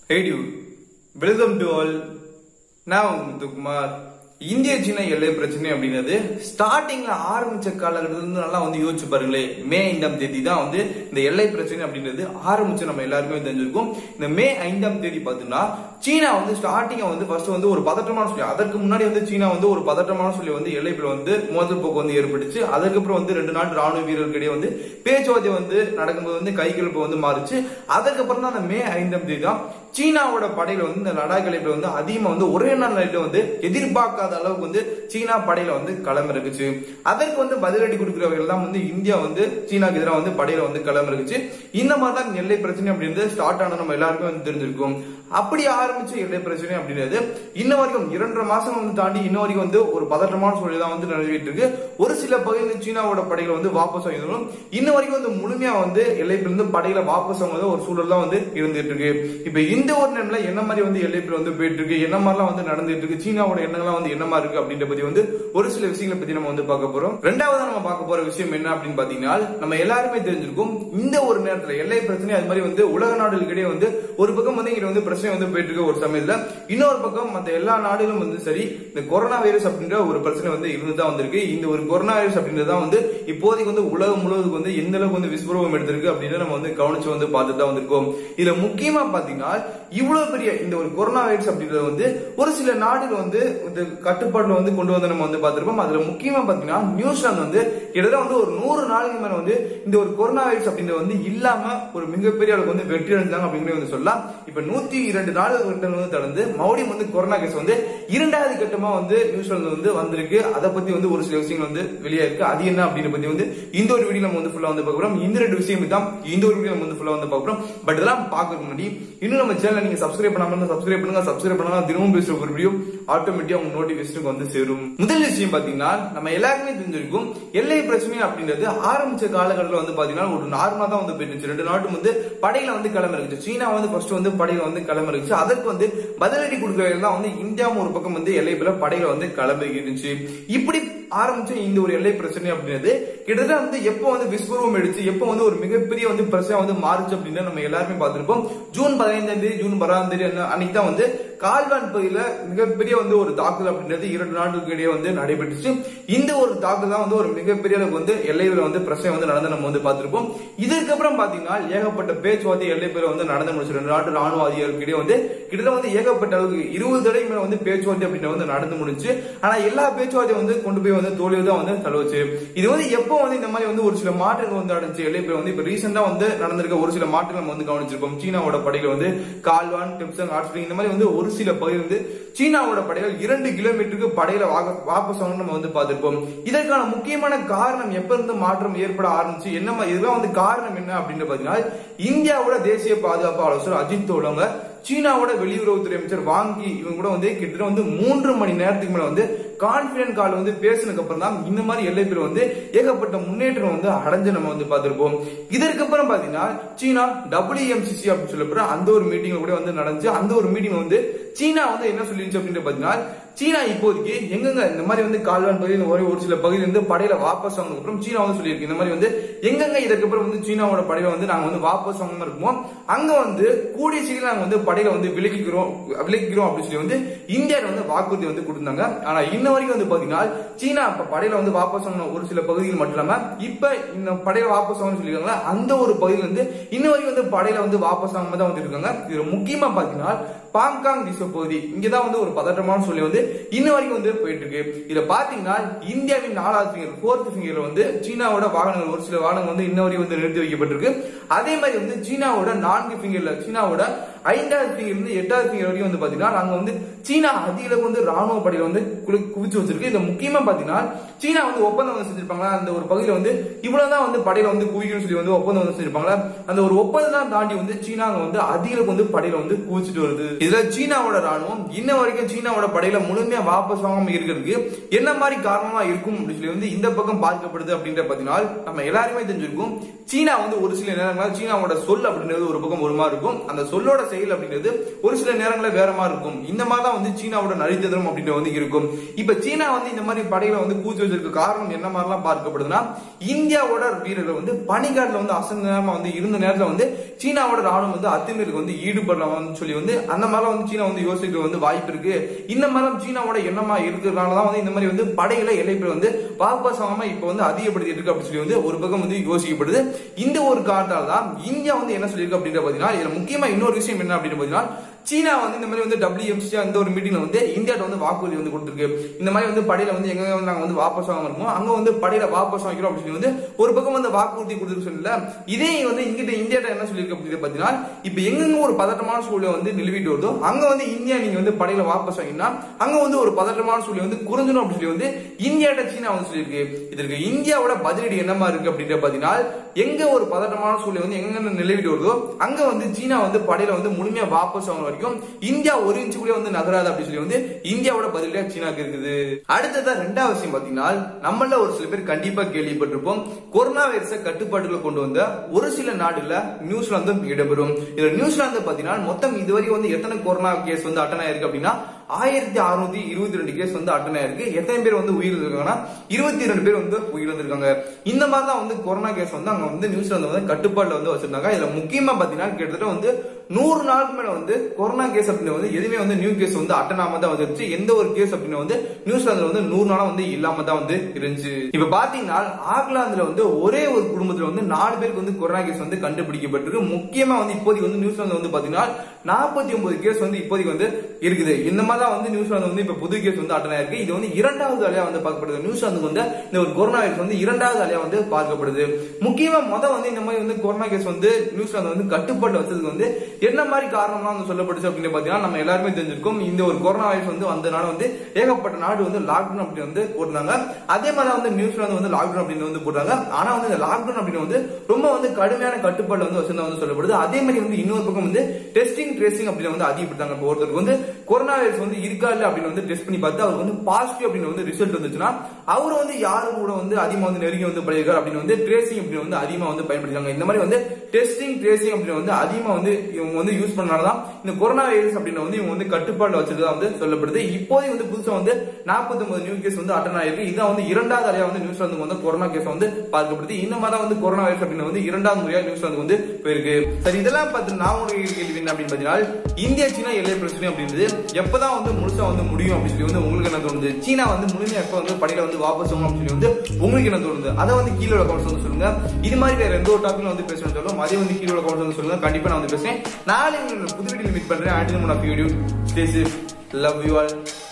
Hey dude, welcome to all. நான் முத்துக்குமார் இந்திய சீன எல்லை பிரச்சனை அப்படிங்கிறது ஸ்டார்டிங்ல ஆரம்பிச்ச காலகட்டத்துல இருந்து நல்லா வந்து யோசிச்சு பாருங்களேன் மே ஐந்தாம் தேதி தான் வந்து இந்த எல்லை பிரச்சனை அப்படின்றது ஆரம்பிச்சு நம்ம எல்லாருக்குமே தெரிஞ்சிருக்கும் இந்த மே ஐந்தாம் தேதி பார்த்தீங்கன்னா சீனா வந்து ஸ்டார்டிங்கா வந்து ஃபர்ஸ்ட் வந்து ஒரு பதட்டமான சொல்லி அதற்கு முன்னாடி வந்து சீனா வந்து ஒரு பதட்டமான சொல்லி வந்து எல்லைப்புல வந்து மோதல் போக்கு வந்து ஏற்பட்டுச்சு அதுக்கப்புறம் வந்து ரெண்டு நாட்டு ராணுவ வீரர்களிடையே வந்து பேச்சுவார்த்தை வந்து நடக்கும்போது வந்து கைகலப்பு வந்து மாறுச்சு அதுக்கப்புறம் தான் அந்த மே ஐந்தாம் தேதி தான் சீனாவோட படையில வந்து இந்த லடாக் எல்லைப்புல வந்து அதிகமா வந்து ஒரே நாள் நைட்ல வந்து எதிர்பார்க்காத அளவுக்கு வந்து சீனா படையில வந்து களம் இருக்குச்சு அதற்கு வந்து பதிலடி கொடுக்கிற வகையில் தான் வந்து இந்தியா வந்து சீனாக்கு எதிராக வந்து படையில வந்து களம் இருக்குச்சு இந்த மாதிரி தான் எல்லை பிரச்சனை அப்படின்றது ஸ்டார்ட் ஆன நம்ம எல்லாருக்கும் வந்து தெரிஞ்சிருக்கும் அப்படி ஆரம்பிச்ச எல்லை பிரச்சனை அப்படின்றது இன்ன வரைக்கும் இரண்டரை மாசம் வந்து தாண்டி இன்ன வரைக்கும் வந்து ஒரு பதற்றமான சூழல் தான் வந்து நிலவிட்டு இருக்கு ஒரு சில பகுதியில் சீனாவோட படைகள் வந்து வாபஸ் வாங்கினாலும் இன்ன வரைக்கும் வந்து முழுமையா வந்து எல்லைப்பிலிருந்து படைகளை வாபஸ் வாங்குறது ஒரு சூழல் தான் வந்து இருந்துட்டு இருக்கு இப்ப இந்த ஒரு நேரம்ல என்ன மாதிரி வந்து எல்லைப்பில் வந்து போயிட்டு இருக்கு என்ன மாதிரிலாம் வந்து நடந்துட்டு இருக்கு சீனாவோட எண்ணங்கள்லாம் வந்து என்ன மாதிரி இருக்கு அப்படின்ற பத்தி வந்து ஒரு சில விஷயங்களை பத்தி நம்ம வந்து பார்க்க போறோம் ரெண்டாவது நம்ம பார்க்க போற விஷயம் என்ன அப்படின்னு பாத்தீங்கன்னா நம்ம எல்லாருமே தெரிஞ்சிருக்கும் இந்த ஒரு நேரத்துல எல்லை பிரச்சனை அது மாதிரி வந்து உலக நாடுகளுக்கிடையே வந்து ஒரு பக்கம் வந்து இங்க வந்து பிரச்சனை வந்து போயிட்டு இருக்க ஒரு சமயத்துல இன்னொரு பக்கம் மத்த எல்லா நாடுகளும் வந்து சரி இந்த கொரோனா வைரஸ் அப்படின்ற ஒரு பிரச்சனை வந்து இருந்துதான் வந்திருக்கு இந்த ஒரு கொரோனா வைரஸ் அப்படின்றது தான் வந்து இப்போதைக்கு வந்து உலகம் முழுவதுக்கு வந்து எந்த அளவுக்கு வந்து விஸ்வரூபம் எடுத்திருக்கு அப்படின்னு நம்ம வந்து கவனிச்சு வந்து பார்த்துட்டு தான் வந்திருக்கோம் இதுல முக்கியமா பாத்தீங்கன்னா இவ்வளவு பெரிய இந்த ஒரு கொரோனா வைரஸ் அப்படின்றது வந்து ஒரு சில நாடுகள் வந்து இந்த கட்டுப்பாடுல வந்து கொண்டு வந்து நம்ம வந்து பார்த்திருப்போம் அதுல முக்கியமா பாத்தீங்கன்னா நியூசிலாந்து வந்து கிட்டத்தட்ட வந்து ஒரு நூறு நாளுக்கு மேல வந்து இந்த ஒரு கொரோனா வைரஸ் அப்படின்றது வந்து இல்லாம ஒரு மிகப்பெரிய அளவுக்கு வந்து வெற்றி அடைஞ்சாங்க அப்படின்னு வந்து சொல்லலாம் இப்ப நூத்தி இரண்டு நாடுகள் வந்து தொடர்ந்து மறுபடியும் வந்து கொரோனா கேஸ் வந்து இரண்டாவது கட்டமா வந்து நியூசிலாந்து வந்து வந்திருக்கு அதை பத்தி வந்து ஒரு சில விஷயங்கள் வந்து வெளியே இருக்கு அது என்ன அப்படின்னு பத்தி வந்து இந்த ஒரு வீடியோ நம்ம வந்து ஃபுல்லா வந்து பார்க்கிறோம் இந்த ரெண்டு விஷயம் தான் இந்த ஒரு வீடியோ நம்ம வந்து ஃபுல்லா வந்து பார்க்கிறோம் பட் இதெல்லாம் பார்க்கறதுக்கு முன்னாடி இன்னும் நம்ம சேனலை நீங்க சப்ஸ்கிரைப் பண்ணாம இருந்தா சப்ஸ்கிரைப் பண்ணுங்க சப்ஸ்கிரைப் பண்ணா தினமும் பேசுற ஒரு வீடியோ ஆட்டோமேட்டிக்கா உங்க நோட்டிபிகேஷனுக்கு வந்து சேரும் முதல் விஷயம் பாத்தீங்கன்னா நம்ம எல்லாருக்குமே தெரிஞ்சிருக்கும் எல்லை பிரச்சனை அப்படின்றது ஆரம்பிச்ச காலகட்டத்தில் வந்து பாத்தீங்கன்னா ஒரு நார்மலா தான் வந்து போயிட்டு ரெண்டு நாட்டும் வந்து படையில வந்து கிளம்ப இருந்துச்சு சீனா வந்து ஃபர்ஸ்ட் வந்து படையில வந்து கிளம்ப இருந்துச்சு அதற்கு வந்து பதிலடி கொடுக்கறது தான் வந்து இந்தியாவும் ஒரு பக்கம் வந்து எல்லைப்புல படையில வந்து கிளம்பி இருந்துச்சு இப்படி ஆரம்பிச்ச இந்த ஒரு எல்லை பிரச்சனை அப்படின்றது கிட்டத்தட்ட வந்து எப்போ வந்து விஸ்வரூபம் எடுத்து எப்போ வந்து ஒரு மிகப்பெரிய வந்து பிரச்சனை வந்து மாறுச்சு அப்படின்னு நம்ம எல்லாருமே பார்த்திருப்போம் ஜூன் பதினைந்தாம் தேதி ஜூன் பத்தாம் தேதி அன்னைக்கு தான் வந்து கால்வான் பகுதியில மிகப்பெரிய வந்து ஒரு தாக்குதல் அப்படின்றது இரண்டு நாடுகளுக்கு இடையே வந்து நடைபெற்றுச்சு இந்த ஒரு தாக்குதல் தான் வந்து ஒரு மிகப்பெரிய அளவுக்கு வந்து எல்லையில வந்து பிரச்சனை வந்து நடந்து நம்ம வந்து பார்த்திருப்போம் இதுக்கப்புறம் பாத்தீங்கன்னா ஏகப்பட்ட பேச்சுவார்த்தை எல்லை பேர் வந்து நடந்து முடிச்சு ரெண்டு நாட்டு ராணுவ அதிகாரிகளுக்கு இடையே வந்து கிட்டத்தட்ட வந்து ஏகப்பட்ட அளவுக்கு இருபது தடவை மேல வந்து பேச்சுவார்த்தை அப்படின்னு வந்து நடந்து முடிச்சு ஆனா எல்லா பேச்சுவார்த்தையும் வந்து கொண்டு போய் வந்து தோல்வி தான் வந்து தழுவுச்சு இது வந்து எப்போ வந்து இந்த மாதிரி வந்து ஒரு சில மாற்றங்கள் வந்து நடந்துச்சு எல்லை பேர் வந்து இப்ப ரீசெண்டா வந்து நடந்திருக்க ஒரு சில மாற்றங்கள் நம்ம வந்து கவனிச்சிருக்கோம் சீனாவோட படைகள் வந்து கால்வான் டிப்சங் ஆட்ஸ்பிரிங் இந்த மாதிரி வந்து ஒரு சில பகுதி வந்து சீனாவோட படைகள் இரண்டு கிலோமீட்டருக்கு படையில வாபஸ் வாங்க நம்ம வந்து பார்த்திருப்போம் இதற்கான முக்கியமான காரணம் எப்ப இருந்து மாற்றம் ஏற்பட ஆரம்பிச்சு என்ன இதெல்லாம் வந்து காரணம் என்ன அப்படின்னு பாத்தீங்கன்னா இந்தியாவோட தேசிய பாதுகாப்பு ஆலோசகர் அஜித் தோலங்க சீனாவோட வெளியுறவுத்துறை அமைச்சர் வாங்கி இவங்க கூட வந்து கிட்டத்தட்ட வந்து மூன்று மணி நேரத்துக்கு மேல வந்து கான்பிடன்ட் கால் வந்து பேசினதுக்கு அப்புறம் தான் இந்த மாதிரி எல்லை பேர் வந்து ஏகப்பட்ட முன்னேற்றம் வந்து அடைஞ்சு நம்ம வந்து பார்த்திருப்போம் இதற்கு அப்புறம் பாத்தீங்கன்னா சீனா டபிள்யூஎம்சிசி அப்படின்னு சொல்லப்படுற அந்த ஒரு மீட்டிங் கூட வந்து நடந்துச்சு அந்த ஒரு மீட்டிங் வந்து சீனா வந்து என்ன சொல்லிருச்சு அப்படின்னு பாத்தீங்கன்னா சீனா இப்போதைக்கு எங்கெங்க இந்த மாதிரி வந்து கால்வான் பகுதியில் ஒரே ஒரு சில பகுதியில் இருந்து படையில வாபஸ் வாங்கின அப்புறம் சீனா வந்து சொல்லியிருக்கு இந்த மாதிரி வந்து எங்கெங்க இதுக்கப்புறம் வந்து சீனாவோட படையில வந்து நாங்க வந்து வாபஸ் வாங்காம இருக்குமோ அங்க வந்து கூடிய சீக்கிரம் நாங்க வந்து படையில வந்து விலகிக்கிறோம் விலகிக்கிறோம் அப்படின்னு சொல்லி வந்து இந்தியா வந்து வாக்குறுதி வந்து கொடுத்தாங்க ஆனா இன்ன வரைக்கும் வந்து பாத்தீங்கன்னா சீனா இப்ப படையில வந்து வாபஸ் வாங்கின ஒரு சில பகுதிகள் மட்டும் இல்லாம இப்ப இந்த படையில வாபஸ் வாங்க சொல்லியிருக்காங்க அந்த ஒரு பகுதியில் வந்து இன்ன வரைக்கும் வந்து படையில வந்து வாபஸ் வாங்காம தான் வந்து இருக்காங்க இதுல முக்கியமா பாத்தீங்கன்னா பாங்காங் திசை பகுதி இங்கதான் வந்து ஒரு பதற்றமான சொல்லி வந்து இன்ன வரைக்கும் வந்து போயிட்டு இருக்கு இதுல பாத்தீங்கன்னா இந்தியாவின் நாலாவது ஃபிங்கர் போர்த் ஃபிங்கர்ல வந்து சீனாவோட வாகனங்கள் ஒரு சில வாகனங்கள் வந்து இன்ன வரைக்கும் வந்து நிறுத்தி வைக்கப்பட்டிருக்கு அதே மாதிரி வந்து சீனாவோட நான்கு ஃபிங்கர்ல சீனாவோட ஐந்தாவது ஃபிங்கர் இருந்து எட்டாவது ஃபிங்கர் வரைக்கும் வந்து பாத்தீங்கன்னா நாங்க வந்து சீனா அதிக அளவுக்கு வந்து ராணுவ படையில வந்து குவிச்சு வச்சிருக்கு இது முக்கியமா பாத்தீங்கன்னா சீனா வந்து ஒப்பந்தம் வந்து செஞ்சிருப்பாங்களா அந்த ஒரு பகுதியில வந்து இவ்வளவுதான் வந்து படையில வந்து குவிக்கணும்னு சொல்லி வந்து ஒப்பந்தம் வந்து செஞ்சிருப்பாங்களா அந்த ஒரு ஒப்பந்தம் தாண்டி வந்து சீனா வந்து அதிக அளவுக்கு வந்து படையில வந்து குவிச்சிட்டு வருது இதுல சீனாவோட ராணுவம் இன்ன வரைக்கும் சீனாவோட படையில முழுமையா வாபஸ் வாங்காம இருக்கிறதுக்கு என்ன மாதிரி காரணமா இருக்கும் அப்படின்னு சொல்லி வந்து இந்த பக்கம் பார்க்கப்படுது அப்படின்ற பாத்தீங்கன்னா நம்ம எல்லாருமே தெரிஞ்சிருக்கும் சீனா வந்து ஒரு சில நேரங்களா சீனாவோட சொல் அப்படின்றது ஒரு பக்கம் ஒரு மாதிரி இருக்கும் அந்த சொல்லோட ஸ்டைல் அப்படின்றது ஒரு சில நேரங்களில் வேற மாதிரி இருக்கும் இந்த மாதிரி தான் வந்து சீனாவோட நரித்தந்திரம் அப்படின்றது வந்து இருக்கும் இப்ப சீனா வந்து இந்த மாதிரி படைகளை வந்து பூச்சி வச்சிருக்க காரணம் என்ன மாதிரிலாம் பார்க்கப்படுதுன்னா இந்தியாவோட வீரர்கள் வந்து பனிகாட்டில் வந்து அசந்த நேரமா வந்து இருந்த நேரத்துல வந்து சீனாவோட ராணுவம் வந்து அத்துமீறலுக்கு வந்து ஈடுபடலாம்னு சொல்லி வந்து அந்த மாதிரிலாம் வந்து சீனா வந்து யோசிக்க வந்து வாய்ப்பு இருக்கு இந்த மாதிரிலாம் சீனாவோட எண்ணமா இருக்கிறதுனால தான் வந்து இந்த மாதிரி வந்து படைகளை எல்லைப்புற வந்து வாபஸ் ஆகாம இப்ப வந்து அதிகப்படுத்திட்டு இருக்கு அப்படின்னு சொல்லி வந்து ஒரு பக்கம் வந்து யோசிக்கப்படுது இந்த ஒரு காரணத்தால தான் இந்தியா வந்து என்ன சொல்லியிருக்கு அப்படின்ற பாத்தீங்கன்னா இதுல முக்கியமா இன்னொரு விஷயம் என்ன அப்படின்னு பாத்தீங்கன்னா சீனா வந்து இந்த மாதிரி வந்து டபிள்யூஎம்சி இந்த ஒரு மீட்டிங்ல வந்து இந்தியாட்ட வந்து வாக்குறுதி வந்து கொடுத்துருக்கு இந்த மாதிரி வந்து படையில வந்து எங்க வந்து நாங்க வந்து வாபஸ் வாங்க இருக்கோம் அங்க வந்து படையில வாபஸ் வாங்கிக்கிறோம் அப்படின்னு சொல்லி வந்து ஒரு பக்கம் வந்து வாக்குறுதி கொடுத்துருக்கு சொல்லல இதே வந்து இங்கிட்ட இந்தியாட்ட என்ன சொல்லியிருக்கு அப்படின்னு பாத்தீங்கன்னா இப்ப எங்கெங்க ஒரு பதட்டமான சூழ்நிலை வந்து நிலவிட்டு வருதோ அங்க வந்து இந்தியா நீங்க வந்து படையில வாபஸ் வாங்கினா அங்க வந்து ஒரு பதட்டமான சூழ்நிலை வந்து குறைஞ்சிடும் அப்படின்னு சொல்லி வந்து இந்தியாட்ட சீனா வந்து சொல்லியிருக்கு இதற்கு இந்தியாவோட பதிலடி என்னமா இருக்கு அப்படின்ற பாத்தீங்கன்னா எங்க ஒரு பதட்டமான சூழ்நிலை வந்து எங்க நிலவிட்டு வருதோ அங்க வந்து சீனா வந்து படையில வந்து முழுமையா வாபஸ் வாங்க வரைக்கும் இந்தியா ஒரு இன்ச்சு கூட வந்து நகராது அப்படின்னு சொல்லி வந்து இந்தியாவோட பதிலடியா சீனாக்கு இருக்குது அடுத்ததா ரெண்டாவது விஷயம் பாத்தீங்கன்னா நம்மள ஒரு சில பேர் கண்டிப்பா கேள்விப்பட்டிருப்போம் கொரோனா வைரஸை கட்டுப்பாட்டுல கொண்டு வந்த ஒரு சில நாடுல நியூசிலாந்தும் இடம்பெறும் இதுல நியூசிலாந்து பாத்தீங்கன்னா மொத்தம் இதுவரை வந்து எத்தனை கொரோனா கேஸ் வந்து அட்டன் ஆயிருக்கு அப்படின்னா ஆயிரத்தி அறுநூத்தி இருபத்தி ரெண்டு கேஸ் வந்து அட்டன் ஆயிருக்கு எத்தனை பேர் வந்து உயிரிழந்திருக்காங்கன்னா இருபத்தி ரெண்டு பேர் வந்து உயிரிழந்திருக்காங்க இந்த மாதிரி தான் வந்து கொரோனா கேஸ் வந்து அங்க வந்து நியூசிலாந்து வந்து கட்டுப்பாட்டுல வந்து வச்சிருந்தாங்க இதுல முக்கியமா பாத்தீங்கன்னா கிட்டத்தட்ட வந்து நூறு நாளுக்கு மேல வந்து கொரோனா கேஸ் அப்படின்னு வந்து எதுவுமே வந்து நியூ கேஸ் வந்து அட்டன் ஆகாம தான் வந்துருச்சு எந்த ஒரு கேஸ் அப்படின்னு வந்து நியூசிலாந்துல வந்து நூறு நாளா வந்து இல்லாம தான் வந்து இருந்துச்சு இப்ப பாத்தீங்கன்னா ஆக்லாந்துல வந்து ஒரே ஒரு குடும்பத்துல வந்து நாலு பேருக்கு வந்து கொரோனா கேஸ் வந்து கண்டுபிடிக்கப்பட்டிருக்கு முக்கியமா வந்து இப்போதைக்கு வந்து நியூசிலாந்து வந்து பாத்தீங்கன்னா நாற்பத்தி ஒன்பது கேஸ் வந்து இப்போதைக்கு வந்து இருக்குது இந்த மாதிரி தான் வந்து நியூசிலாந்து வந்து இப்ப புது கேஸ் வந்து அட்டன் ஆயிருக்கு இது வந்து இரண்டாவது அலையா வந்து பார்க்கப்படுது நியூசிலாந்து வந்து இந்த ஒரு கொரோனா வைரஸ் வந்து இரண்டாவது அலையா வந்து பார்க்கப்படுது முக்கியமா முத வந்து இந்த மாதிரி வந்து கொரோனா கேஸ் வந்து நியூசிலாந்து வந்து கட்டுப்பாட்டு வச்சதுக்கு வந்து என்ன மாதிரி காரணம்லாம் வந்து சொல்லப்பட்டுச்சு அப்படின்னு பாத்தீங்கன்னா நம்ம எல்லாருமே தெரிஞ்சிருக்கோம் இந்த ஒரு கொரோனா வைரஸ் வந்து வந்தனால வந்து ஏகப்பட்ட நாடு வந்து லாக்டவுன் அப்படின்னு வந்து போட்டாங்க அதே மாதிரி வந்து நியூசிலாந்து வந்து லாக்டவுன் அப்படின்னு வந்து போட்டாங்க ஆனா வந்து இந்த லாக்டவுன் அப்படின்னு வந்து ரொம்ப வந்து கடுமையான கட்டுப்பாடு வந்து வச்சிருந்தா வந்து சொல்லப்படுது அதே மாதிரி வந்து இன்னொரு பக்கம் வந்து டெஸ்டிங் ட்ரேசிங் அப்படின்னு வந்து அதிகப்படுத்தாங்க இப்போ ஒருத்தருக்கு வந்து கொரோனா வைரஸ் வந்து இருக்கா இல்ல அப்படின்னு வந்து டெஸ்ட் பண்ணி பார்த்து அவருக்கு வந்து பாசிட்டிவ் அப்படின்னு வந்து ரிசல்ட் வந்துச்சுன்னா அவர் வந்து யாரு கூட வந்து அதிகமா வந்து நெருங்கி வந்து பழகிருக்காரு அப்படின்னு வந்து ட்ரேசிங் அப்படின்னு வந்து அதிகமா வந்து பயன்படுத்திருக்காங்க இந்த மாதிரி வந்து டெஸ்டிங் ட்ரேசிங் அப்படின்னு வந்து அதிகமா வந்து இவங்க வந்து யூஸ் பண்ணனாலதான் இந்த கொரோனா வைரஸ் அப்படின்னு வந்து இவங்க வந்து கட்டுப்பாடுல வச்சதா வந்து சொல்லப்படுது இப்போதைக்கு வந்து புதுசா வந்து 49 நியூ கேஸ் வந்து அட்டன் ஆயிருக்கு இதான் வந்து இரண்டாவது அலையா வந்து நியூசிலாந்து வந்து கொரோனா கேஸ் வந்து பார்க்கப்படுது இந்த மாதிரி தான் வந்து கொரோனா வைரஸ் அப்படின்னு வந்து இரண்டாவது முறையா நியூசிலாந்து வந்து போயிருக்கு சரி இதெல்லாம் பார்த்து நான் உங்களுக்கு கேள்வி என்ன அப்படின்னு பாத்தீங்கன்னா இந்தியா சீனா எல்லை பிரச்சனை அப்படின்றது எப்பதான் வந்து முழுசா வந்து முடியும் அப்படின்னு சொல்லி வந்து உங்களுக்கு என்ன தோணுது சீனா வந்து முழுமையா எப்ப வந்து படையில வந்து வாபஸ் வாங்கும் அப்படின்னு சொல்லி வந்து உங்களுக்கு என்ன தோணுது அதை வந்து கீழே உள்ள கமெண்ட்ஸ் வந்து சொல்லுங்க இது மாதிரி வேற எந்த ஒரு டாபிக்ல வந்து பேசணும் சொல்லும் அதே வந்து கீழே உள்ள கமெண்ட்ஸ் வந்து சொல்லுங்க கண்டிப்பா நான் வந்து பேசுறேன் நாளை உங்களை புது வீடியோ மீட் பண்றேன் ஆண்டில் முன்னாடி video stay safe love you all